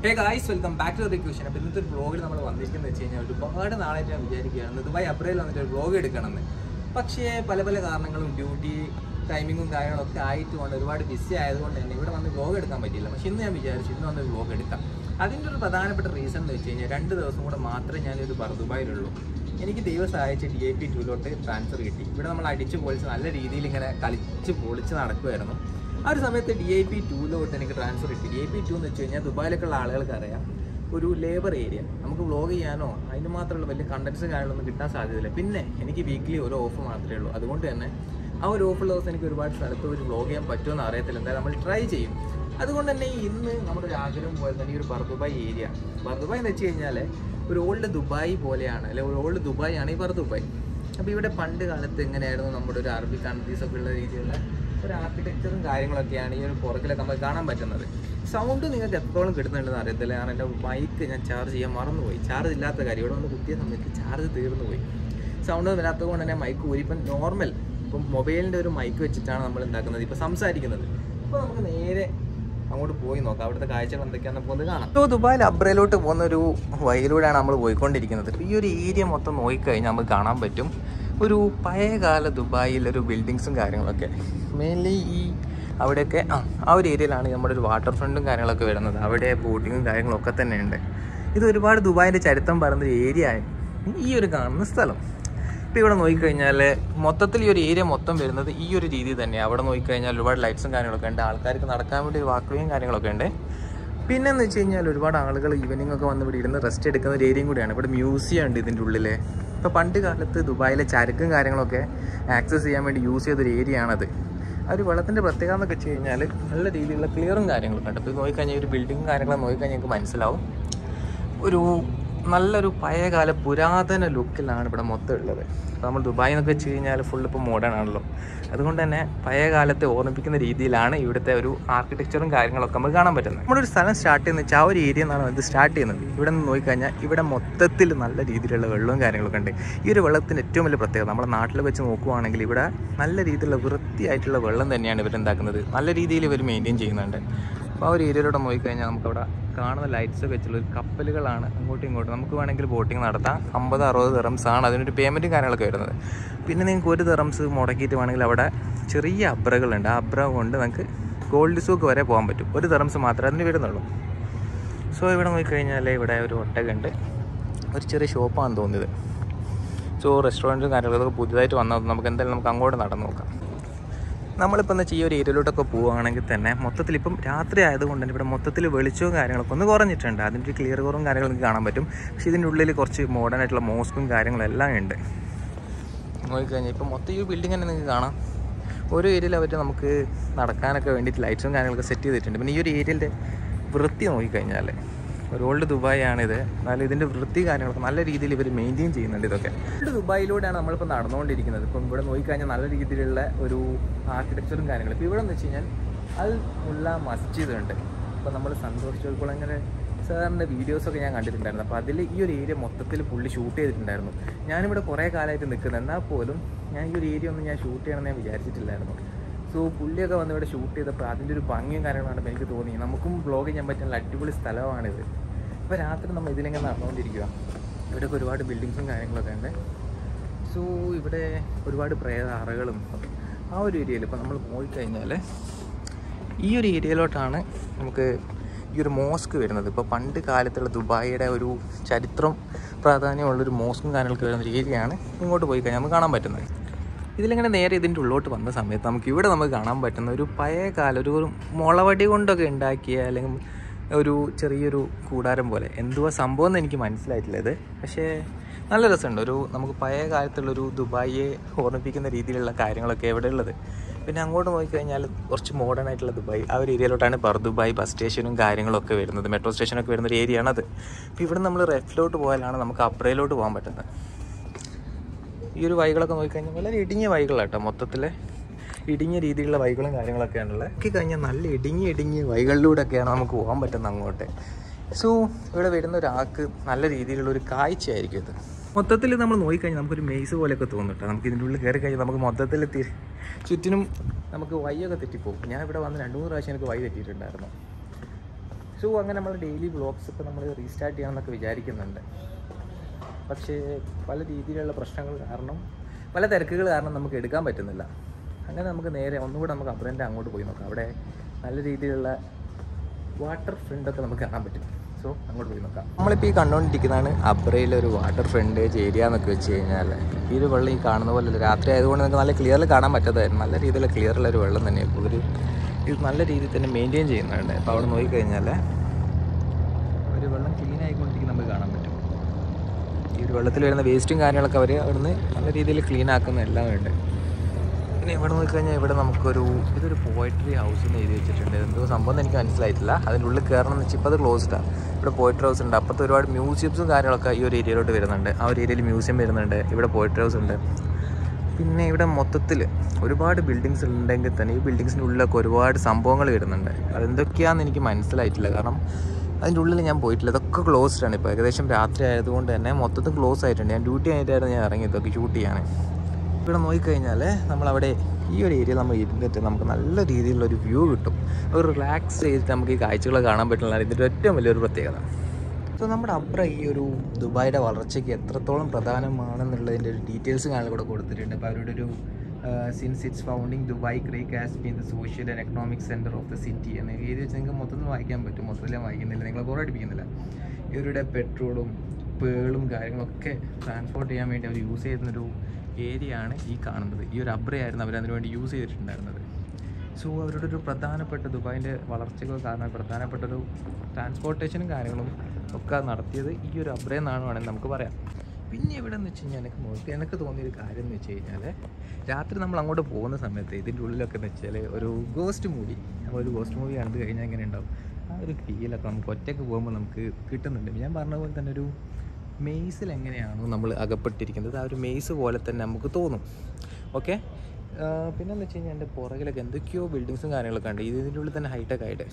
hey guys welcome back to the question അപ്പോൾ ഇന്നത്തെ ഒരു ബ്ലോഗിൽ നമ്മൾ വന്നിരിക്കുന്നത് വെച്ച് കഴിഞ്ഞാൽ ഒരുപാട് നാളായിട്ട് ഞാൻ വിചാരിക്കുകയാണ് ദുബായ് അപ്രയിൽ വന്നിട്ട് ഒരു ബ്ലോഗ് എടുക്കണമെന്ന് പക്ഷേ പല പല കാരണങ്ങളും ഡ്യൂട്ടി ടൈമിങ്ങും കാര്യങ്ങളൊക്കെ ആയിട്ട് കൊണ്ട് ഒരുപാട് ബിസി ആയതുകൊണ്ട് തന്നെ ഇവിടെ വന്ന് ബ്ലോഗ് എടുക്കാൻ പറ്റിയില്ല പക്ഷേ ഇന്ന് ഞാൻ വിചാരിച്ചു ഇന്ന് വന്ന് ബ്ലോഗ് എടുക്കാം അതിൻ്റെ ഒരു പ്രധാനപ്പെട്ട റീസൺ എന്ന് വെച്ച് കഴിഞ്ഞാൽ രണ്ട് ദിവസം കൂടെ മാത്രമേ ഞാനൊരു ബർ ദുബായിലുള്ളൂ എനിക്ക് ദൈവം സഹായിച്ച് ഡി ഐ പി ടൂലോട്ട് ട്രാൻസ്ഫർ കിട്ടി ഇവിടെ നമ്മൾ അടിച്ച് പൊളിച്ച് നല്ല രീതിയിൽ ഇങ്ങനെ കളിച്ച് പൊളിച്ച് നടക്കുമായിരുന്നു ആ ഒരു സമയത്ത് ഡി ഐ പി ടൂലോട്ട് എനിക്ക് ട്രാൻസ്ഫർ കിട്ടി ഡി ഐ പി ടു എന്ന് വെച്ച് കഴിഞ്ഞാൽ ദുബായിലൊക്കെയുള്ള ആളുകൾക്ക് അറിയാം ഒരു ലേബർ ഏരിയ നമുക്ക് വ്ലോഗ് ചെയ്യാനോ അതിന് മാത്രമുള്ള വലിയ കണ്ടൻസ് കാര്യങ്ങളൊന്നും കിട്ടാൻ സാധ്യതയില്ല പിന്നെ എനിക്ക് വീക്ക്ലി ഒരു ഓഫ് മാത്രമേ ഉള്ളൂ അതുകൊണ്ട് തന്നെ ആ ഒരു ഓഫുള്ള ദിവസം എനിക്ക് ഒരുപാട് സ്ഥലത്ത് ഒരു വ്ലോഗ് ചെയ്യാൻ പറ്റുമെന്ന് അറിയത്തില്ല എന്തായാലും നമ്മൾ ട്രൈ ചെയ്യും അതുകൊണ്ട് തന്നെ ഇന്ന് നമ്മുടെ ഒരു ആഗ്രഹം പോലെ തന്നെ ഈ ഒരു ബർദുബായ് ഏരിയ ബർദുബായ് എന്ന് വെച്ച് കഴിഞ്ഞാൽ ഒരു ഓൾഡ് ദുബായ് പോലെയാണ് അല്ലെ ഒരു ഓൾഡ് ദുബായ് ആണ് ഈ ബർദുബായ് അപ്പോൾ ഇവിടെ പണ്ട് കാലത്ത് എങ്ങനെയായിരുന്നു നമ്മുടെ ഒരു അറബി കൺട്രീസ് ഒക്കെ ഉള്ള രീതിയിലുള്ള ഒരു ആർക്കിടെക്ചറും കാര്യങ്ങളൊക്കെയാണ് ഈ ഒരു പുറകിലൊക്കെ നമുക്ക് കാണാൻ പറ്റുന്നത് സൗണ്ട് നിങ്ങൾക്ക് എത്രത്തോളം കിട്ടുന്നുണ്ടെന്ന് അറിയത്തില്ല കാരണം എൻ്റെ മൈക്ക് ഞാൻ ചാർജ് ചെയ്യാൻ മറന്നുപോയി ചാർജ് ഇല്ലാത്ത കാര്യം ഇവിടെ വന്ന് കുത്തിയ സമയത്ത് ചാർജ് തീർന്നു പോയി സൗണ്ട് വരാത്തത് കൊണ്ട് തന്നെ മൈക്ക് ഊരി ഇപ്പം നോർമൽ ഇപ്പം മൊബൈലിൻ്റെ ഒരു മൈക്ക് വെച്ചിട്ടാണ് നമ്മൾ ഉണ്ടാക്കുന്നത് ഇപ്പം സംസാരിക്കുന്നത് അപ്പോൾ നമുക്ക് നേരെ അങ്ങോട്ട് പോയി നോക്കാം അവിടുത്തെ കാഴ്ചകൾ എന്തൊക്കെയാണെന്ന് പോകുന്നത് കാണാം ഇപ്പോൾ ദുബായിൽ അബ്രയിലോട്ട് പോകുന്ന ഒരു വഴിയിലൂടെയാണ് നമ്മൾ പോയിക്കൊണ്ടിരിക്കുന്നത് ഇപ്പോൾ ഈ ഒരു ഏരിയ മൊത്തം നോക്കിക്കഴിഞ്ഞാൽ നമുക്ക് കാണാൻ പറ്റും ഒരു പഴയകാല ദുബായിൽ ഒരു ബിൽഡിങ്സും കാര്യങ്ങളൊക്കെ മെയിൻലി ഈ അവിടെയൊക്കെ ആ ആ ഒരു ഏരിയയിലാണ് നമ്മുടെ ഒരു വാട്ടർ ഫ്രണ്ടും കാര്യങ്ങളൊക്കെ വരുന്നത് അവിടെ ബോട്ടിങ്ങും കാര്യങ്ങളൊക്കെ തന്നെ ഉണ്ട് ഇത് ഒരുപാട് ദുബായിൻ്റെ ചരിത്രം പറയുന്ന ഒരു ഏരിയ ആണ് ഈ ഒരു കാണുന്ന സ്ഥലം ഇപ്പോൾ ഇവിടെ നോക്കിക്കഴിഞ്ഞാൽ മൊത്തത്തിൽ ഈ ഒരു ഏരിയ മൊത്തം വരുന്നത് ഈ ഒരു രീതി തന്നെയാണ് അവിടെ നോക്കിക്കഴിഞ്ഞാൽ ഒരുപാട് ലൈറ്റ്സും കാര്യങ്ങളൊക്കെ ഉണ്ട് ആൾക്കാർക്ക് നടക്കാൻ വേണ്ടി ഒരു വാക്കുവേയും കാര്യങ്ങളൊക്കെ ഉണ്ട് പിന്നെ എന്ന് വെച്ച് കഴിഞ്ഞാൽ ഒരുപാട് ആളുകൾ ഈവനിങ് ഒക്കെ വന്ന് ഇവിടെ ഇരുന്ന് റെസ്റ്റ് എടുക്കുന്ന ഒരു ഏരിയയും കൂടിയാണ് ഇവിടെ മ്യൂസിയം ഉണ്ട് ഇതിൻ്റെ ഉള്ളിൽ ഇപ്പോൾ പണ്ട് കാലത്ത് ദുബായിലെ ചരക്കും കാര്യങ്ങളൊക്കെ ആക്സസ് ചെയ്യാൻ വേണ്ടി യൂസ് ചെയ്തൊരു ഏരിയ ആണത് ആ ഒരു വെള്ളത്തിൻ്റെ പ്രത്യേകത എന്നൊക്കെ വെച്ച് കഴിഞ്ഞാൽ നല്ല രീതിയിലുള്ള ക്ലിയറും കാര്യങ്ങളൊക്കെ ഉണ്ട് അപ്പോൾ ഇത് നോക്കിക്കഴിഞ്ഞാൽ ഒരു ബിൽഡിങ്ങും കാര്യങ്ങളും നോക്കിക്കഴിഞ്ഞാൽ നിങ്ങൾക്ക് മനസ്സിലാവും ഒരു നല്ലൊരു പഴയകാല പുരാതന ലുക്കിലാണ് ഇവിടെ മൊത്തം ഉള്ളത് അപ്പോൾ നമ്മൾ ദുബായ് എന്നൊക്കെ വെച്ച് കഴിഞ്ഞാൽ ഫുൾ ഇപ്പോൾ മോഡേൺ ആണല്ലോ അതുകൊണ്ട് തന്നെ പഴയ കാലത്തെ ഓർമ്മിപ്പിക്കുന്ന രീതിയിലാണ് ഇവിടുത്തെ ഒരു ആർക്കിടെക്ചറും കാര്യങ്ങളൊക്കെ നമുക്ക് കാണാൻ പറ്റുന്നത് നമ്മുടെ ഒരു സ്ഥലം സ്റ്റാർട്ട് ചെയ്യുന്ന വെച്ചാൽ ആ ഒരു ഏരിയ എന്നാണ് ഇത് സ്റ്റാർട്ട് ചെയ്യുന്നത് ഇവിടെ നിന്ന് നോക്കിക്കഴിഞ്ഞാൽ ഇവിടെ മൊത്തത്തിൽ നല്ല രീതിയിലുള്ള വെള്ളവും കാര്യങ്ങളൊക്കെ ഉണ്ട് ഈ ഒരു വെള്ളത്തിൻ്റെ ഏറ്റവും വലിയ പ്രത്യേകത നമ്മുടെ നാട്ടിൽ വെച്ച് നോക്കുവാണെങ്കിൽ ഇവിടെ നല്ല രീതിയിലുള്ള വൃത്തിയായിട്ടുള്ള വെള്ളം തന്നെയാണ് ഇവരുണ്ടാക്കുന്നത് നല്ല രീതിയിൽ ഇവർ മെയിൻറ്റെയിൻ ചെയ്യുന്നുണ്ട് അപ്പോൾ ആ ഒരു ഏരിയയിലൂടെ നോക്കിക്കഴിഞ്ഞാൽ നമുക്കവിടെ കാണുന്ന ലൈറ്റ്സ് ഒക്കെ വെച്ചുള്ള ഒരു കപ്പലുകളാണ് അങ്ങോട്ടും ഇങ്ങോട്ടും നമുക്ക് വേണമെങ്കിൽ ബോട്ടിംഗ് നടത്താം അമ്പത് അറുപത് തെറംസ് ആണ് അതിനൊരു പേയ്മെൻറ്റും കാര്യങ്ങളൊക്കെ വരുന്നത് പിന്നെ നിങ്ങൾക്ക് ഒരു തെറംസ് മുടക്കിയിട്ട് വേണമെങ്കിൽ അവിടെ ചെറിയ അബ്രകളുണ്ട് ആ അബ്ര കൊണ്ട് നമുക്ക് ഗോൾഡ് സൂക്ക് വരെ പോകാൻ പറ്റും ഒരു തെറംസ് മാത്രമേ അതിന് വരുന്നുള്ളൂ സോ ഇവിടെ നോക്കിക്കഴിഞ്ഞാൽ ഇവിടെ ഒരു ഒട്ടകുണ്ട് ഒരു ചെറിയ ഷോപ്പാണെന്ന് തോന്നിയത് സോ റെസ്റ്റോറൻറ്റും കാര്യങ്ങളൊക്കെ പുതിയതായിട്ട് വന്നത് നമുക്ക് എന്തായാലും നമുക്ക് അങ്ങോട്ട് നടന്നു നോക്കാം നമ്മളിപ്പോൾ എന്ന് വെച്ചാൽ ഈ ഒരു ഏരിയയിലോട്ടൊക്കെ പോവുകയാണെങ്കിൽ തന്നെ മൊത്തത്തിൽ ഇപ്പം രാത്രി ആയതുകൊണ്ട് തന്നെ ഇവിടെ മൊത്തത്തിൽ വെളിച്ചവും കാര്യങ്ങളൊക്കെ ഒന്ന് കുറഞ്ഞിട്ടുണ്ട് അതിൻ്റെ ഒരു ക്ലിയർ കുറവും കാര്യങ്ങളൊക്കെ കാണാൻ പറ്റും പക്ഷേ ഇതിൻ്റെ ഉള്ളിൽ കുറച്ച് മോഡേൺ ആയിട്ടുള്ള മോസ്കും കാര്യങ്ങളും എല്ലാം ഉണ്ട് നോക്കിക്കഴിഞ്ഞാൽ ഇപ്പം മൊത്തം ഈ ബിൽഡിംഗ് തന്നെ നിങ്ങൾക്ക് കാണാം ഓരോ ഏരിയയിൽ അവർ നമുക്ക് നടക്കാനൊക്കെ വേണ്ടിയിട്ട് ലൈറ്റ്സും കാര്യങ്ങളൊക്കെ സെറ്റ് ചെയ്തിട്ടുണ്ട് പിന്നെ ഈ ഒരു ഏരിയൻ്റെ വൃത്തി നോക്കിക്കഴിഞ്ഞാൽ ഒരു ഓൾഡ് ദുബായ് ആണിത് എന്നാലും ഇതിൻ്റെ വൃത്തി കാര്യങ്ങളൊക്കെ നല്ല രീതിയിൽ ഇവർ മെയിൻറ്റെയിൻ ചെയ്യുന്നുണ്ട് ഇതൊക്കെ ഓൾഡ് ദുബായിലൂടെയാണ് നമ്മളിപ്പോൾ നടന്നുകൊണ്ടിരിക്കുന്നത് ഇപ്പം ഇവിടെ നോക്കിക്കഴിഞ്ഞാൽ നല്ല രീതിയിലുള്ള ഒരു ആർക്കിടെക്ചറും കാര്യങ്ങളും ഇപ്പോൾ ഇവിടെ എന്ന് വെച്ച് കഴിഞ്ഞാൽ അൽ മുല്ല മസ്ജിദ് ഉണ്ട് അപ്പോൾ നമ്മൾ സന്തോഷിച്ചപ്പോൾ അങ്ങനെ സാറിൻ്റെ വീഡിയോസൊക്കെ ഞാൻ കണ്ടിട്ടുണ്ടായിരുന്നു അപ്പോൾ അതിൽ ഈ ഒരു ഏരിയ മൊത്തത്തിൽ പുള്ളി ഷൂട്ട് ചെയ്തിട്ടുണ്ടായിരുന്നു ഞാനിവിടെ കുറേ കാലമായിട്ട് നിൽക്കുന്നത് എന്നാൽ പോലും ഞാൻ ഈ ഒരു ഏരിയ ഒന്നും ഞാൻ ഷൂട്ട് ചെയ്യണമെന്ന് ഞാൻ വിചാരിച്ചിട്ടില്ലായിരുന്നു സോ പുള്ളിയൊക്കെ വന്ന് ഇവിടെ ഷൂട്ട് ചെയ്തപ്പോൾ അതിൻ്റെ ഒരു ഭംഗിയും കാര്യങ്ങളും കണ്ടപ്പോൾ എനിക്ക് തോന്നി നമുക്കും വ്ളോഗ് ചെയ്യാൻ പറ്റുന്ന അടിപൊളി സ്ഥലമാണിത് ഇപ്പോൾ രാത്രി നമ്മൾ ഇതിലിങ്ങനെ നടന്നുകൊണ്ടിരിക്കുക ഇവിടെയൊക്കെ ഒരുപാട് ബിൽഡിങ്സും കാര്യങ്ങളൊക്കെ ഉണ്ട് സോ ഇവിടെ ഒരുപാട് പ്രേത അറകളും ആ ഒരു ഏരിയയിൽ ഇപ്പോൾ നമ്മൾ പോയിക്കഴിഞ്ഞാൽ ഈ ഒരു ഏരിയയിലോട്ടാണ് നമുക്ക് ഈ ഒരു മോസ്ക് വരുന്നത് ഇപ്പോൾ പണ്ട് കാലത്തുള്ള ദുബായിയുടെ ഒരു ചരിത്രം പ്രാധാന്യമുള്ളൊരു മോസ്കും കാര്യങ്ങളൊക്കെ വരുന്ന ഒരു ഏരിയയാണ് ഇങ്ങോട്ട് പോയി കഴിഞ്ഞാൽ നമുക്ക് കാണാൻ പറ്റുന്നത് ഇതിലിങ്ങനെ നേരെ ഇതിൻ്റെ ഉള്ളോട്ട് വന്ന സമയത്ത് നമുക്ക് ഇവിടെ നമുക്ക് കാണാൻ പറ്റുന്ന ഒരു പഴയ കാലം ഒരു മുളവടി കൊണ്ടൊക്കെ ഉണ്ടാക്കിയ അല്ലെങ്കിൽ ഒരു ചെറിയൊരു കൂടാരം പോലെ എന്തുവാ സംഭവം എന്ന് എനിക്ക് മനസ്സിലായിട്ടില്ല ഇത് പക്ഷേ നല്ല രസമുണ്ട് ഒരു നമുക്ക് പഴയ കാലത്തുള്ളൊരു ദുബായിയെ ഓർമ്മിപ്പിക്കുന്ന രീതിയിലുള്ള കാര്യങ്ങളൊക്കെ എവിടെ ഉള്ളത് പിന്നെ അങ്ങോട്ട് നോക്കിക്കഴിഞ്ഞാൽ കുറച്ച് മോഡേൺ ആയിട്ടുള്ള ദുബായ് ആ ഒരു ഏരിയയിലോട്ടാണ് ബർ ദുബായ് ബസ് സ്റ്റേഷനും കാര്യങ്ങളൊക്കെ വരുന്നത് മെട്രോ സ്റ്റേഷനൊക്കെ വരുന്ന ഒരു ഏരിയ ആണത് അപ്പോൾ ഇവിടെ നമ്മൾ ലെഫ്റ്റിലോട്ട് പോയാലാണ് നമുക്ക് അപ്രയിലോട്ട് പോകാൻ പറ്റുന്നത് ഈ ഒരു വഴികളൊക്കെ നോക്കിക്കഴിഞ്ഞാൽ വളരെ ഇടുങ്ങിയ വഴികളാണ് കേട്ടോ മൊത്തത്തിൽ ഇടുങ്ങിയ രീതിയിലുള്ള വഴികളും കാര്യങ്ങളൊക്കെ ആണുള്ളത് നോക്കി കഴിഞ്ഞാൽ നല്ല ഇടുങ്ങിയ ഇടുങ്ങിയ വഴികളിലൂടെയൊക്കെയാണ് നമുക്ക് പോകാൻ പറ്റുന്നത് അങ്ങോട്ട് സോ ഇവിടെ വരുന്ന ഒരാൾക്ക് നല്ല രീതിയിലുള്ള ഒരു കാഴ്ചയായിരിക്കും ഇത് മൊത്തത്തിൽ നമ്മൾ നോക്കിക്കഴിഞ്ഞാൽ നമുക്കൊരു മെയ്സ് പോലെയൊക്കെ തോന്നും കേട്ടോ നമുക്ക് ഇതിൻ്റെ ഉള്ളിൽ കയറി കഴിഞ്ഞാൽ നമുക്ക് മൊത്തത്തിൽ തി ചുറ്റിനും നമുക്ക് വഴിയൊക്കെ തെറ്റിപ്പോകും ഞാൻ ഇവിടെ വന്ന് രണ്ട് മൂന്ന് പ്രാവശ്യം എനിക്ക് വഴി തെറ്റിയിട്ടുണ്ടായിരുന്നു സോ അങ്ങനെ നമ്മൾ ഡെയിലി വ്ളോഗ്സ് ഒക്കെ നമ്മൾ റീസ്റ്റാർട്ട് ചെയ്യണമെന്നൊക്കെ വിചാരിക്കുന്നുണ്ട് പക്ഷേ പല രീതിയിലുള്ള പ്രശ്നങ്ങൾ കാരണം പല തിരക്കുകൾ കാരണം നമുക്ക് എടുക്കാൻ പറ്റുന്നില്ല അങ്ങനെ നമുക്ക് നേരെ ഒന്നുകൂടെ നമുക്ക് അബ്രൻ്റെ അങ്ങോട്ട് പോയി നോക്കാം അവിടെ നല്ല രീതിയിലുള്ള വാട്ടർ ഫ്രണ്ടൊക്കെ നമുക്ക് കാണാൻ പറ്റും സോ അങ്ങോട്ട് പോയി നോക്കാം നമ്മളിപ്പോൾ ഈ കണ്ടുകൊണ്ടിരിക്കുന്നതാണ് അബ്രയിലെ ഒരു വാട്ടർ ഫ്രണ്ടേജ് ഏരിയ എന്നൊക്കെ വെച്ച് കഴിഞ്ഞാൽ ഈ ഒരു വെള്ളം ഈ കാണുന്ന പോലെ രാത്രി ആയതുകൊണ്ട് നമുക്ക് നല്ല ക്ലിയറിൽ കാണാൻ പറ്റാതായിരുന്നു നല്ല രീതിയിൽ ക്ലിയറുള്ള ഒരു വെള്ളം തന്നെ ഇപ്പോൾ ഒരു ഇത് നല്ല രീതിയിൽ തന്നെ മെയിൻറ്റെയിൻ ചെയ്യുന്നുണ്ട് അപ്പോൾ അവിടെ നോക്കിക്കഴിഞ്ഞാൽ ഒരു വെള്ളം ക്ലീൻ ആയിക്കൊണ്ടിരിക്കുന്ന നമുക്ക് കാണാൻ പറ്റും ഈ ഒരു വെള്ളത്തിൽ വരുന്ന വേസ്റ്റും കാര്യങ്ങളൊക്കെ അവർ അവിടുന്ന് നല്ല രീതിയിൽ ക്ലീൻ ആക്കുന്ന എല്ലാം ഉണ്ട് പിന്നെ ഇവിടെ നോക്കിക്കഴിഞ്ഞാൽ ഇവിടെ നമുക്കൊരു ഇതൊരു പോയട്രി ഹൗസ് എന്ന് എഴുതി വെച്ചിട്ടുണ്ട് എന്തോ സംഭവം എന്ന് എനിക്ക് മനസ്സിലായിട്ടില്ല അതിൻ്റെ ഉള്ളിൽ കയറണം എന്ന് വെച്ചാൽ ഇപ്പോൾ അത് ക്ലോസ്ഡാണ് ഇവിടെ പോയട്രി ഹൗസ് ഉണ്ട് അപ്പുറത്ത് ഒരുപാട് മ്യൂസിയംസും കാര്യങ്ങളൊക്കെ ഈ ഒരു ഏരിയയിലോട്ട് വരുന്നുണ്ട് ആ ഒരു ഏരിയയിൽ മ്യൂസിയം വരുന്നുണ്ട് ഇവിടെ പോയട്രി ഹൗസ് ഉണ്ട് പിന്നെ ഇവിടെ മൊത്തത്തിൽ ഒരുപാട് ബിൽഡിങ്സ് ഉണ്ടെങ്കിൽ തന്നെ ഈ ബിൽഡിങ്സിൻ്റെ ഉള്ളിലൊക്കെ ഒരുപാട് സംഭവങ്ങൾ വരുന്നുണ്ട് അതെന്തൊക്കെയാണെന്ന് എനിക്ക് മനസ്സിലായിട്ടില്ല കാരണം അതിൻ്റെ ഉള്ളിൽ ഞാൻ പോയിട്ടില്ല ഇതൊക്കെ ക്ലോസ്ഡ് ആണ് ഇപ്പോൾ ഏകദേശം രാത്രി ആയതുകൊണ്ട് തന്നെ മൊത്തത്തിൽ ക്ലോസ് ആയിട്ടുണ്ട് ഞാൻ ഡ്യൂട്ടി ആയിട്ടായിരുന്നു ഞാൻ ഇറങ്ങിയത് ഇതൊക്കെ ഷൂട്ട് ചെയ്യാൻ ഇവിടെ നോക്കിക്കഴിഞ്ഞാൽ നമ്മളവിടെ ഈ ഒരു ഏരിയയിൽ നമ്മൾ ഇരുന്നിട്ട് നമുക്ക് നല്ല രീതിയിലുള്ള ഒരു വ്യൂ കിട്ടും ഒരു റിലാക്സ് ചെയ്തിട്ട് നമുക്ക് ഈ കാഴ്ചകൾ കാണാൻ പറ്റുന്ന ഇതിൻ്റെ ഏറ്റവും വലിയൊരു പ്രത്യേകത സോ നമ്മുടെ അപ്പുറം ഈ ഒരു ദുബായിയുടെ വളർച്ചയ്ക്ക് എത്രത്തോളം പ്രധാനമാണെന്നുള്ളതിൻ്റെ ഒരു ഡീറ്റെയിൽസ് കാണാൻ കൂടെ കൊടുത്തിട്ടുണ്ട് അപ്പോൾ അവരുടെ ഒരു since its founding Dubai creek has been the social and economic centre of the city എന്ന് എഴുതി വെച്ച് നിങ്ങൾക്ക് മൊത്തത്തിൽ വായിക്കാൻ പറ്റും മൊത്തത്തിൽ ഞാൻ വായിക്കുന്നില്ല നിങ്ങളെ ബോറടിപ്പിക്കുന്നില്ല ഇവരുടെ പെട്രോളും പേളും കാര്യങ്ങളൊക്കെ ട്രാൻസ്പോർട്ട് ചെയ്യാൻ വേണ്ടി അവർ യൂസ് ചെയ്യുന്നൊരു ഏരിയ ആണ് ഈ കാണുന്നത് ഈ ഒരു അബ്രയായിരുന്നു അവർ അതിനു വേണ്ടി യൂസ് ചെയ്തിട്ടുണ്ടായിരുന്നത് സോ അവരുടെ ഒരു പ്രധാനപ്പെട്ട ദുബായിൻ്റെ വളർച്ചയ്ക്ക് കാരണം പ്രധാനപ്പെട്ട ഒരു ട്രാൻസ്പോർട്ടേഷനും കാര്യങ്ങളും ഒക്കെ നടത്തിയത് ഈ ഒരു അബ്രയിൽ നിന്നാണ് വേണമെങ്കിൽ നമുക്ക് പറയാം പിന്നെ ഇവിടെ എന്ന് വെച്ച് കഴിഞ്ഞാൽ എനിക്ക് നോക്കി എനിക്ക് തോന്നിയൊരു കാര്യം എന്ന് വെച്ച് കഴിഞ്ഞാൽ രാത്രി നമ്മൾ അങ്ങോട്ട് പോകുന്ന സമയത്ത് ഇതിൻ്റെ ഉള്ളിലൊക്കെ എന്ന് വെച്ചാൽ ഒരു ഗോസ്റ്റ് മൂവി നമ്മളൊരു ഗോസ്റ്റ് മൂവി കണ്ടു കഴിഞ്ഞാൽ എങ്ങനെ ഉണ്ടാവും ആ ഒരു ഫീലൊക്കെ നമുക്ക് ഒറ്റയ്ക്ക് പോകുമ്പോൾ നമുക്ക് കിട്ടുന്നുണ്ട് ഞാൻ പറഞ്ഞ പോലെ തന്നെ ഒരു മെയ്സിൽ എങ്ങനെയാണോ നമ്മൾ അകപ്പെട്ടിരിക്കുന്നത് ആ ഒരു മെയ്സ് പോലെ തന്നെ നമുക്ക് തോന്നും ഓക്കെ പിന്നെന്ന് വെച്ച് കഴിഞ്ഞാൽ എൻ്റെ പുറകിലൊക്കെ എന്തൊക്കെയോ ബിൽഡിങ്സും കാര്യങ്ങളൊക്കെ ഉണ്ട് ഇതിൻ്റെ ഉള്ളിൽ തന്നെ ഹൈടെക് ആയിട്ട്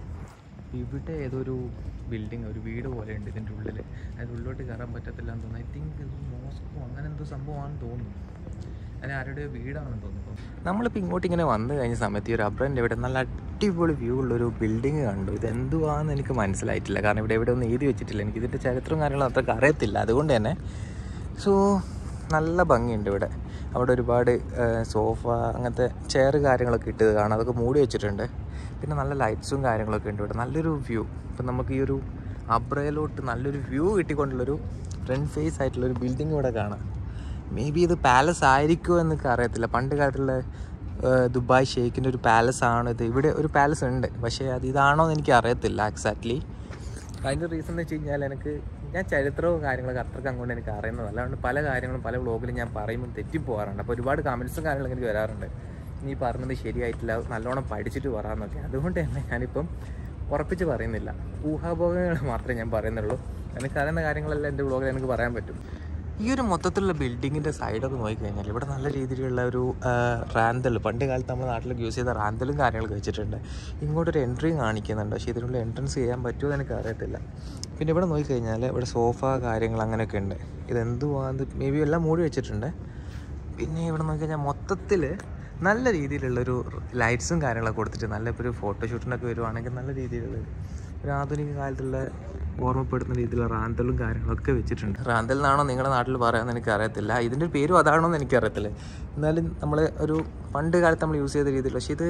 ഇവിടെ ഏതോ ഒരു ബിൽഡിംഗ് ഒരു വീട് പോലെ ഉണ്ട് ഇതിൻ്റെ ഉള്ളിൽ അതിൻ്റെ ഉള്ളിലോട്ട് കയറാൻ പറ്റത്തില്ല എന്ന് തോന്നുന്നു ഐ തിങ്ക് ഇത് മോസ്കോ അങ്ങനെ എന്തോ സംഭവമാണെന്ന് തോന്നുന്നു അല്ലെ ആരുടെ വീടാണെന്ന് തോന്നുന്നു നമ്മളിപ്പോൾ ഇങ്ങോട്ട് ഇങ്ങനെ വന്നു കഴിഞ്ഞ സമയത്ത് ഈ ഒരു അബ്രൻ്റെ ഇവിടെ നല്ല അടിപൊളി വ്യൂ ഉള്ളൊരു ബിൽഡിങ് കണ്ടു ഇത് എന്തുവാന്ന് എനിക്ക് മനസ്സിലായിട്ടില്ല കാരണം ഇവിടെ എവിടെ ഒന്നും എഴുതി വെച്ചിട്ടില്ല എനിക്ക് ഇതിൻ്റെ ചരിത്രവും കാര്യങ്ങളും അത്രയ്ക്ക് അറിയത്തില്ല അതുകൊണ്ട് തന്നെ സോ നല്ല ഭംഗിയുണ്ട് ഇവിടെ അവിടെ ഒരുപാട് സോഫ അങ്ങനത്തെ ചെയർ കാര്യങ്ങളൊക്കെ ഇട്ട് കാണാം അതൊക്കെ മൂടി വെച്ചിട്ടുണ്ട് പിന്നെ നല്ല ലൈറ്റ്സും കാര്യങ്ങളൊക്കെ ഉണ്ട് ഇവിടെ നല്ലൊരു വ്യൂ ഇപ്പം നമുക്ക് ഈ ഒരു അബ്രയിലോട്ട് നല്ലൊരു വ്യൂ കിട്ടിക്കൊണ്ടുള്ളൊരു ഫ്രണ്ട് ഫേസ് ആയിട്ടുള്ളൊരു ബിൽഡിംഗ് ഇവിടെ കാണാം മേ ബി ഇത് പാലസ് ആയിരിക്കുമോ എന്നൊക്കെ അറിയത്തില്ല പണ്ട് കാലത്തുള്ള ഏഹ്, ദുബായ് ഷെയ്ഖിൻ്റെ ഒരു പാലസ് ആണ് ഇത് ഇവിടെ ഒരു പാലസ് ഉണ്ട് പക്ഷേ അത് ഇതാണോ എന്ന് എനിക്ക് അറിയത്തില്ല എക്സാക്ട്ലി അതിൻ്റെ റീസൺ എന്ന് വെച്ച് കഴിഞ്ഞാൽ എനിക്ക് ഞാൻ ചരിത്രവും കാര്യങ്ങളൊക്കെ അത്രയ്ക്ക് അങ്ങോട്ട് എനിക്ക് അറിയുന്നതല്ല അതുകൊണ്ട് പല കാര്യങ്ങളും പല വ്ളോഗിലും ഞാൻ പറയുമ്പോൾ തെറ്റിപ്പോകാറുണ്ട് അപ്പോൾ ഒരുപാട് കമൻസും കാര്യങ്ങളൊക്കെ എനിക്ക് വരാറുണ്ട് നീ പറഞ്ഞത് ശരിയായിട്ടില്ല നല്ലോണം പഠിച്ചിട്ട് പറയാമെന്നൊക്കെ അതുകൊണ്ട് തന്നെ ഞാനിപ്പം ഉറപ്പിച്ച് പറയുന്നില്ല ഊഹാഭോഗങ്ങൾ മാത്രമേ ഞാൻ പറയുന്നുള്ളൂ എനിക്ക് അറിയുന്ന കാര്യങ്ങളെല്ലാം എൻ്റെ വ്ളോഗിൽ എനിക്ക് പറയാൻ പറ്റും ഈ ഒരു മൊത്തത്തിലുള്ള ബിൽഡിങ്ങിൻ്റെ സൈഡൊക്കെ നോക്കിക്കഴിഞ്ഞാൽ ഇവിടെ നല്ല രീതിയിലുള്ള ഒരു റാന്തൽ പണ്ട് കാലത്ത് നമ്മുടെ നാട്ടിലൊക്കെ യൂസ് ചെയ്ത റാന്തലും കാര്യങ്ങളൊക്കെ വെച്ചിട്ടുണ്ട് ഇങ്ങോട്ടൊരു എൻട്രിയും കാണിക്കുന്നുണ്ട് പക്ഷേ ഇതിനുള്ള എൻട്രൻസ് ചെയ്യാൻ പറ്റുമോ എന്ന് എനിക്ക് അറിയത്തില്ല പിന്നെ ഇവിടെ നോക്കിക്കഴിഞ്ഞാൽ ഇവിടെ സോഫ കാര്യങ്ങൾ അങ്ങനെയൊക്കെ ഉണ്ട് ഇതെന്തുവാന്ന് മേ ബി എല്ലാം മൂടി വെച്ചിട്ടുണ്ട് പിന്നെ ഇവിടെ നോക്കിക്കഴിഞ്ഞാൽ മൊത്തത്തിൽ നല്ല രീതിയിലുള്ളൊരു ലൈറ്റ്സും കാര്യങ്ങളൊക്കെ കൊടുത്തിട്ട് നല്ല ഇപ്പോൾ ഒരു ഫോട്ടോഷൂട്ടിനൊക്കെ വരുവാണെങ്കിൽ നല്ല രീതിയിലുള്ള ഒരു ആധുനിക കാലത്തുള്ള ഓർമ്മപ്പെടുത്തുന്ന രീതിയിലുള്ള റാന്തലും കാര്യങ്ങളൊക്കെ വെച്ചിട്ടുണ്ട് റാന്തൽ എന്നാണോ നിങ്ങളുടെ നാട്ടിൽ പറയാമെന്ന് എനിക്ക് അറിയത്തില്ല ഇതിൻ്റെ ഒരു പേരും അതാണോ എന്ന് എനിക്കറിയത്തില്ല എന്നാലും നമ്മൾ ഒരു പണ്ട് കാലത്ത് നമ്മൾ യൂസ് ചെയ്ത രീതിയിൽ പക്ഷേ ഇത്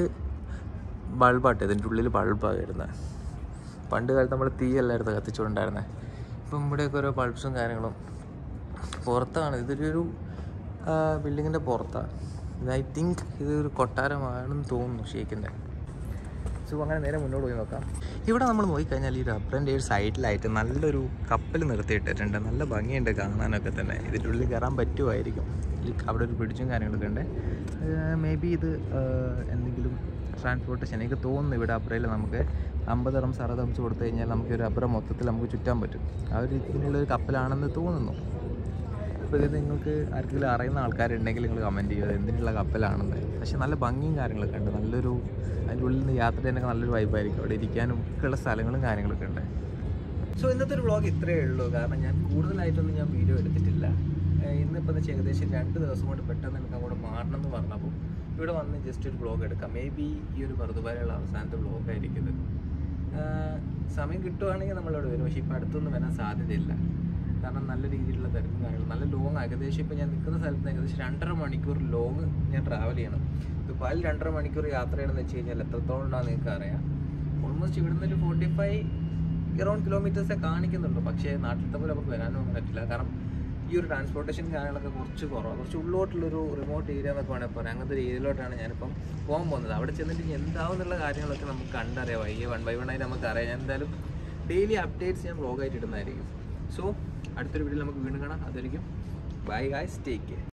ബൾബാട്ട് ഇതിൻ്റെ ഉള്ളിൽ ബൾബാണ് വരുന്നത് പണ്ട് കാലത്ത് നമ്മൾ തീയല്ലായിരുന്നു കത്തിച്ചുകൊണ്ടായിരുന്നത് ഇപ്പം ഇവിടെയൊക്കെ ഓരോ ബൾബ്സും കാര്യങ്ങളും പുറത്താണ് ഇതൊരു ബിൽഡിങ്ങിൻ്റെ പുറത്താണ് ഇത് ഐ തിങ്ക് ഇതൊരു കൊട്ടാരമാണെന്ന് തോന്നുന്നു ഷേക്കിൻ്റെ സോ അങ്ങനെ നേരെ മുന്നോട്ട് പോയി നോക്കാം ഇവിടെ നമ്മൾ നോക്കിക്കഴിഞ്ഞാൽ ഈ റബ്ബറിൻ്റെ ഒരു സൈഡിലായിട്ട് നല്ലൊരു കപ്പൽ നിർത്തിയിട്ടിട്ടുണ്ട് നല്ല ഭംഗിയുണ്ട് കാണാനൊക്കെ തന്നെ ഇതിൻ്റെ ഉള്ളിൽ കയറാൻ പറ്റുമായിരിക്കും ഈ അവിടെ ഒരു ബ്രിഡ്ജും കാര്യങ്ങളൊക്കെ ഉണ്ട് മേ ബി ഇത് ആഹ്, എന്തെങ്കിലും ട്രാൻസ്പോർട്ടേഷൻ എനിക്ക് തോന്നുന്നു ഇവിടെ അബ്രയിൽ നമുക്ക് അമ്പത് റംസ് അറുപത് റംസ് കൊടുത്തു കഴിഞ്ഞാൽ നമുക്ക് ഒരു അബ്ര മൊത്തത്തിൽ നമുക്ക് ചുറ്റാൻ പറ്റും ആ ഒരു രീതിയിലുള്ള ഒരു കപ്പലാണെന്ന് തോന്നുന്നു അപ്പോൾ ഇത് നിങ്ങൾക്ക് ആർക്കെങ്കിലും അറിയുന്ന ആൾക്കാരുണ്ടെങ്കിൽ നിങ്ങൾ കമൻറ്റ് ചെയ്യുക എന്തിനുള്ള കപ്പലാണെന്ന് പക്ഷെ നല്ല ഭംഗിയും കാര്യങ്ങളൊക്കെ ഉണ്ട് നല്ലൊരു അതിൻ്റെ ഉള്ളിൽ നിന്ന് യാത്ര ചെയ്യാനൊക്കെ നല്ലൊരു വൈബായിരിക്കും അവിടെ ഇരിക്കാനും ഒക്കെയുള്ള സ്ഥലങ്ങളും കാര്യങ്ങളൊക്കെ ഉണ്ട് സോ ഇന്നത്തെ ഒരു വ്ളോഗ് ഇത്രയേ ഉള്ളൂ കാരണം ഞാൻ കൂടുതലായിട്ടൊന്നും ഞാൻ വീഡിയോ എടുത്തിട്ടില്ല ഏഹ് ഇന്നിപ്പോൾ എന്ന് വെച്ചാൽ ഏകദേശം രണ്ട് ദിവസം കൊണ്ട് പെട്ടെന്ന് എനിക്ക് അങ്ങോട്ട് മാറണം എന്ന് പറഞ്ഞപ്പോൾ ഇവിടെ വന്ന് ജസ്റ്റ് ഒരു വ്ളോഗ് എടുക്കാം മേ ബി ഈ ഒരു വെറുതെ അവസാനത്തെ വ്ളോഗായിരിക്കും ഇത് ആഹ് സമയം കിട്ടുവാണെങ്കിൽ നമ്മളവിടെ വരും പക്ഷേ ഇപ്പം അടുത്തൊന്നും വരാൻ സാധ്യതയില്ല കാരണം നല്ല രീതിയിലുള്ള തിരക്കും കാര്യങ്ങളും നല്ല ലോങ് ഏകദേശം ഇപ്പം ഞാൻ നിൽക്കുന്ന സ്ഥലത്ത് നിന്ന് ഏകദേശം രണ്ടര മണിക്കൂർ ലോങ് ഞാൻ ട്രാവൽ ചെയ്യണം ദുബായിൽ രണ്ടര മണിക്കൂർ യാത്ര ചെയ്യണമെന്ന് വെച്ച് കഴിഞ്ഞാൽ എത്രത്തോളം ഉണ്ടാകുന്ന നിങ്ങൾക്ക് അറിയാം ഓൾമോസ്റ്റ് ഇവിടുന്ന് ഒരു ഫോർട്ടി ഫൈവ് ഇറൗണ്ട് കിലോമീറ്റേഴ്സേ കാണിക്കുന്നുള്ളൂ പക്ഷേ നാട്ടിലത്തെ പോലെ നമുക്ക് വരാനും ഒന്നും പറ്റില്ല കാരണം ഈ ഒരു ട്രാൻസ്പോർട്ടേഷൻ കാര്യങ്ങളൊക്കെ കുറച്ച് കുറവാണ് കുറച്ച് ഉള്ളോട്ടുള്ളൊരു റിമോട്ട് ഏരിയ എന്നൊക്കെ വേണമെങ്കിൽ പറയാം അങ്ങനത്തെ ഒരു ഏരിയയിലോട്ടാണ് ഞാനിപ്പം പോകാൻ പോകുന്നത് അവിടെ ചെന്നിട്ട് ഇനി എന്താവുന്നുള്ള കാര്യങ്ങളൊക്കെ നമുക്ക് കണ്ടറിയാം ഈ വൺ ബൈ വൺ ആയിട്ട് നമുക്ക് അറിയാം ഞാൻ എന്തായാലും ഡെയിലി അപ്ഡേറ്റ്സ് ഞാൻ വ്ളോഗായിട്ട് ഇടുന്നതായിരിക്കും സോ അടുത്തൊരു വീഡിയോയിൽ നമുക്ക് വീണ്ടും കാണാം അതായിരിക്കും ബൈ ഗായ്സ് ടേക്ക് കെയർ